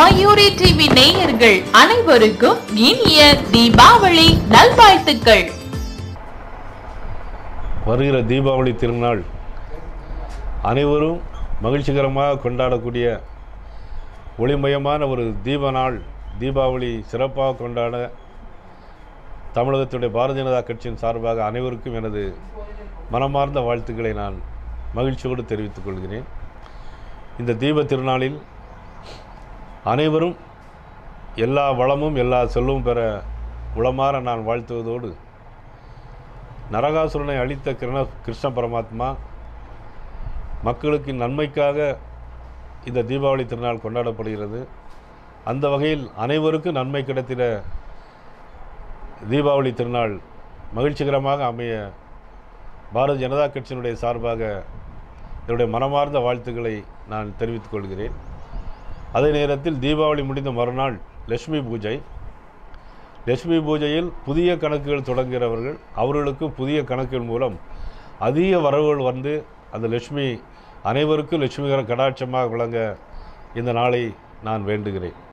Mayuri TV நேயர்கள் அனைவருக்கும் இனிய தீபாவளி நல்வாழ்த்துக்கள் வருகிற தீபாவளி திருநாள் அனைவரும் மகிழ்ச்சிகரமாக கொண்டாடக்கூடிய ஒளிமயமான ஒரு தீப நாள் தீபாவளி சிறப்பாக கொண்டாட தமிழகத்துடைய பாரதிய ஜனதா கட்சியின் சார்பாக அனைவருக்கும் எனது மனமார்ந்த வாழ்த்துக்களை நான் மகிழ்ச்சியோடு தெரிவித்துக் கொள்கிறேன் இந்த தீப திருநாளில் அனைவரும் எல்லா வளமும் எல்லா செல்வமும் பெற உளமாற நான் வாழ்த்துவதோடு நரகாசுரனை அழித்த கிருண கிருஷ்ண பரமாத்மா மக்களுக்கு நன்மைக்காக இந்த தீபாவளி திருநாள் கொண்டாடப்படுகிறது அந்த வகையில் அனைவருக்கும் நன்மை கிடைத்திட தீபாவளி திருநாள் மகிழ்ச்சிகரமாக அமைய பாரதிய ஜனதா கட்சியினுடைய சார்பாக என்னுடைய மனமார்ந்த வாழ்த்துக்களை நான் தெரிவித்துக் கொள்கிறேன் அதே நேரத்தில் தீபாவளி முடிந்த மறுநாள் லட்சுமி பூஜை லட்சுமி பூஜையில் புதிய கணக்குகள் தொடங்குகிறவர்கள் அவர்களுக்கும் புதிய கணக்குகள் மூலம் அதிக வரவுகள் வந்து அந்த லட்சுமி அனைவருக்கும் லட்சுமிகர கடாட்சமாக விளங்க இந்த நாளை நான் வேண்டுகிறேன்